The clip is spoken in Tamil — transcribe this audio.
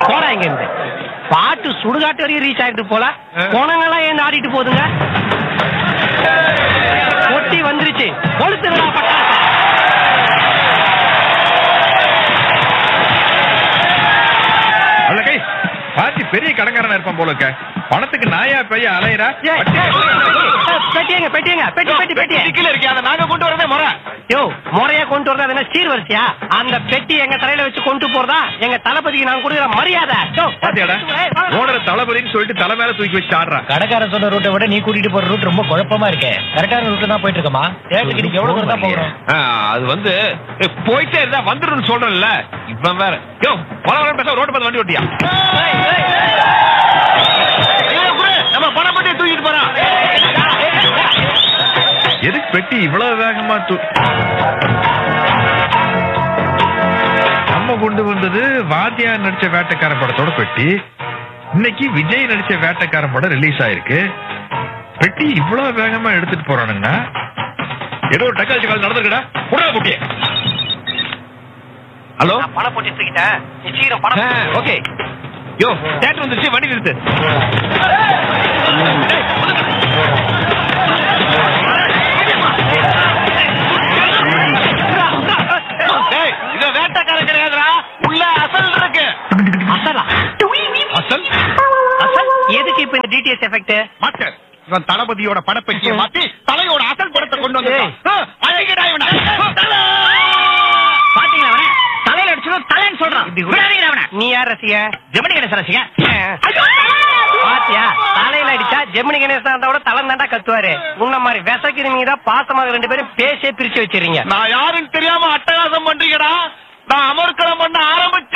போடா இங்க இருந்து பாட்டு சுடுகாட்டு வரையும் ரீச் ஆயிட்டு போல ஆ. குணங்கள்லாம் ஏன் ஆடிட்டு போகுதுங்க பொட்டி வந்துருச்சு கொளுத்துறா பட்டாசு அல்ல கை பாத்தி பெரிய கடங்காரனா இருப்பான் போல இருக்க பணத்துக்கு நாயா பைய அலையறா ஏய், ஏய், ஏய், பெட்டியங்க பெட்டியங்க பெட்டி பெட்டி பெட்டி கீழ இருக்கே அதை நாங்க கொண்டு வரதே முறை யோ முறையா கொண்டு வரதா அது என்ன சீர்வரிசையா அந்த பெட்டி எங்க தலையில வச்சு கொண்டு போறதா எங்க தளபதிக்கு நான் கொடுக்குற மரியாதை யோ, பாத்தியாடா ஏய், வா, வா. ஓனர தளபதின்னு சொல்லிட்டு தலை மேல தூக்கி வச்சு ஆடுறான் கடைக்காரன் சொன்ன ரூட்டை விட நீ கூட்டிட்டு போற ரூட் ரொம்ப குழப்பமா இருக்கே கரெக்டான ரூட்ல தான் போயிட்டு இருக்கமா தேட்டருக்கு நீங்க எவ்வளவு தூரம் தான் போகணும் ஆ, அது வந்து ஏய், போயிட்டே இருந்தா வந்துடும் சொல்றேன்ல இவன் வேற யோ வர வர பேச ரோட்டு பார்த்து வண்டி ஓட்டியா ஏய், ஏய், ஏய். நம்ம பணம் பட்டி தூக்கிட்டு போறான் எதுக்கு பெட்டி இவ்வளவு வேகமா தூ நம்ம கொண்டு வந்தது வாத்தியார் நடிச்ச வேட்டைக்காரன் படத்தோட பெட்டி இன்னைக்கு விஜய் நடிச்ச வேட்டைக்காரன் படம் ரிலீஸ் ஆயிருக்கு பெட்டி இவ்வளவு வேகமா எடுத்துட்டு போறானுங்கன்னா ஏதோ ஒரு டக்காச்சி கால் நடந்திருக்கடா புடா குட்டியே ஹலோ நான் பணம் போட்டு தூக்கிட்டேன் நீ சீக்கிரம் பணம் ஓகே யோ தேட்டர் வந்துருச்சு வண்டி நிறுத்து ஏய், இது வேட்டைக்காரன் கிடையாதுடா உள்ள அசல் இருக்கு அசலா அசல் அசல் எதுக்கு இப்ப இந்த டிடிஎஸ் எஃபெக்ட் மாஸ்டர் இவன் தளபதியோட படப்பெட்டியை மாத்தி தலையோட அசல் படத்தை கொண்டு வந்திருக்கான் ஆ, அடிக்கடா இவனை பாத்தீங்களா அவன தலையில அடிச்சதும் தலைன்னு சொல்றான் விடாதீங்க அவன நீ யார் ரசிக ஜெமினி கணேசன் ரசிக பாத்தியா தலையில அடிச்சா ஜெமினி கணேசன் இருந்தா கூட தலை தாண்டா கத்துவாரு உன்ன மாதிரி விசக்கிருமீங்க தான் பாசமாக ரெண்டு பேரும் பேசியே பிரிச்சு வச்சிருங்க நான் யாருன்னு தெரியாம அட்டகாசம் பண்றீங்கடா நான் அமர்க்களம் பண்ண ஆரம்பிச்ச